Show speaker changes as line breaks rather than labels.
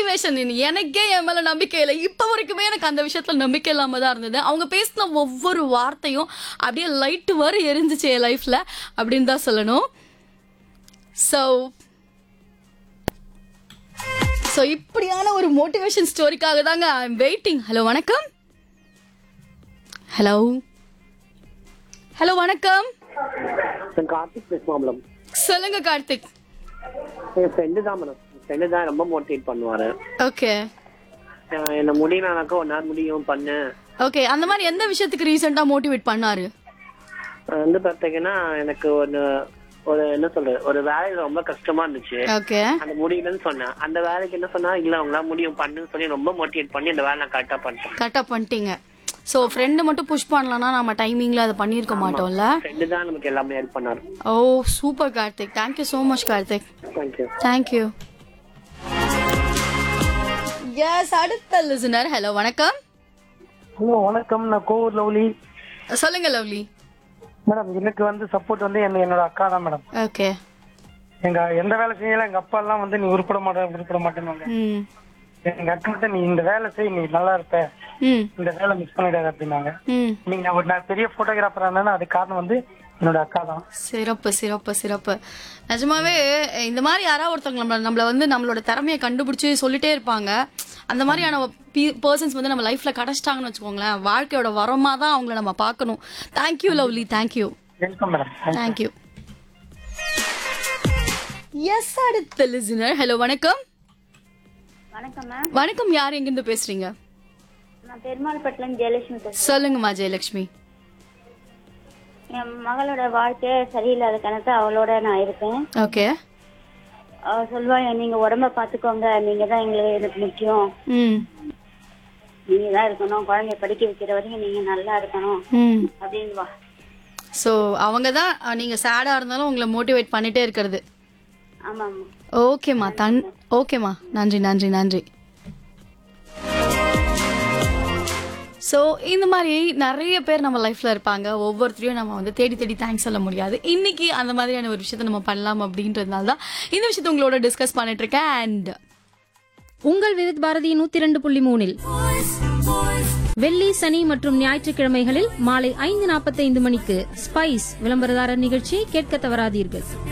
motivation எனக்கே என் மேல நம்பிக்கை இல்லை இப்ப வரைக்குமே எனக்கு அந்த விஷயத்துல நம்பிக்கை இல்லாம தான் இருந்தது அவங்க பேசின ஒவ்வொரு வார்த்தையும் அப்படியே லைட் வர எரிஞ்சிச்சு என் லைஃப்ல அப்படின்னு தான் சொல்லணும் ஸோ ஸோ இப்படியான ஒரு மோட்டிவேஷன் ஸ்டோரிக்காக தாங்க ஐ எம் வெயிட்டிங் ஹலோ வணக்கம் ஹலோ ஹலோ வணக்கம்
நான் கார்த்திக் பேசுவான் மேடம்
சொல்லுங்க கார்த்திக்
என் ஃப்ரெண்டு தான் மேடம் ஃப்ரெண்டு தான் ரொம்ப மோட்டிவேட் பண்ணுவாரு
ஓகே
அஹ் என்ன முடியலனாக்கா ஒரு நாள் முடியும் பண்ணு
ஓகே அந்த மாதிரி எந்த விஷயத்துக்கு ரீசெண்டா மோட்டிவேட் பண்ணாரு
அஹ் வந்து பார்த்தீங்கன்னா எனக்கு ஒரு ஒரு என்ன சொல்றது ஒரு வேலையில ரொம்ப கஷ்டமா இருந்துச்சு
ஓகே
அந்த முடியலன்னு சொன்னேன் அந்த வேலைக்கு என்ன சொன்னா இல்ல உங்களால முடியும் பண்ணுன்னு சொல்லி ரொம்ப மோட்டிவேட் பண்ணி அந்த வேலை நான் கரெக்டா பண்ணிட்டேன்
கரெக்டாக பண்ணிட்டீங்க ஸோ ஃப்ரெண்டு மட்டும் புஷ் பண்ணலன்னா நம்ம டைமிங்கில் அதை பண்ணியிருக்க மாட்டோம்ல
ஃப்ரெண்டு தான் நமக்கு எல்லாமே ஹெல்ப் பண்ணாரு
oh super Karthik thank you so much Karthik
thank you
thank you yes அடுத்த லிசனர் ஹலோ வணக்கம்
ஹலோ வணக்கம் நான் கோவூர் லவ்லி
சொல்லுங்க லவ்லி
மேடம் எனக்கு வந்து சப்போர்ட் வந்து என்ன என்னோட அக்கா தான் மேடம்
ஓகே
எங்க எந்த வேலை செய்யல எங்க அப்பா எல்லாம் வந்து நீ உருப்பட மாட்டே உருப்பட மாட்டேன்னு
ம்
எங்க அக்கா மட்டும் நீ இந்த வேலை செய் நீ நல்லா இருப்ப
ம்
இந்த வேலை மிஸ் பண்ணிடாத அப்படின்னாங்க
ம்
நீங்க நான் ஒரு நான் பெரிய போட்டோகிராஃபர் ஆனா அது காரணம் வந்து என்னோட அக்கா தான்
சிறப்பு சிறப்பு சிறப்பு நிஜமாவே இந்த மாதிரி யாராவது ஒருத்தவங்க நம்மள நம்மள வந்து நம்மளோட திறமையை கண்டுபிடிச்சு சொல்லிட்டே இருப்பாங்க அந்த மாதிரியான பர்சன்ஸ் வந்து நம்ம லைஃப்ல கிடைச்சிட்டாங்கன்னு வச்சுக்கோங்களேன் வாழ்க்கையோட வரமா தான் அவங்கள நம்ம பார்க்கணும் thank you lovely thank you
welcome madam
thank you yes அடுத்த லிசனர் ஹலோ வணக்கம்
வணக்கம் மேம்
வணக்கம் யார் எங்கிருந்து பேசுறீங்க
நான் பெருமாள்பட்டிலேருந்து ஜெயலட்சுமி பேசுறேன்
சொல்லுங்கம்மா ஜெயலட்சுமி
என் மகளோட வாழ்க்கை சரியில்லாத கணக்கு அவளோட நான் இருக்கேன்
ஓகே
அவ சொல்வா நீங்க உடம்ப பாத்துக்கோங்க நீங்க தான் எங்களுக்கு எனக்கு முக்கியம்
ம்
நீங்க தான் இருக்கணும் குழந்தைய படிக்க வைக்கிற வரைக்கும் நீங்க நல்லா இருக்கணும்
ம்
அப்படின்வா
ஸோ அவங்க தான் நீங்க சேடா இருந்தாலும் உங்களை மோட்டிவேட் பண்ணிட்டே இருக்கிறது
ஆமா ஆமா
ஓகேம்மா தன் ஓகேம்மா நன்றி நன்றி நன்றி ஸோ இந்த மாதிரி நிறைய பேர் நம்ம லைஃப்ல இருப்பாங்க ஒவ்வொருத்தரையும் நம்ம வந்து தேடி தேடி தேங்க்ஸ் சொல்ல முடியாது இன்னைக்கு அந்த மாதிரியான ஒரு விஷயத்த நம்ம பண்ணலாம் அப்படின்றதுனால தான் இந்த விஷயத்த உங்களோட டிஸ்கஸ் பண்ணிட்டு இருக்கேன் அண்ட்
உங்கள் விவித் பாரதி நூத்தி ரெண்டு புள்ளி மூணில் வெள்ளி சனி மற்றும் ஞாயிற்றுக்கிழமைகளில் மாலை ஐந்து நாற்பத்தைந்து மணிக்கு ஸ்பைஸ் விளம்பரதாரர் நிகழ்ச்சியை கேட்க தவறாதீர்கள்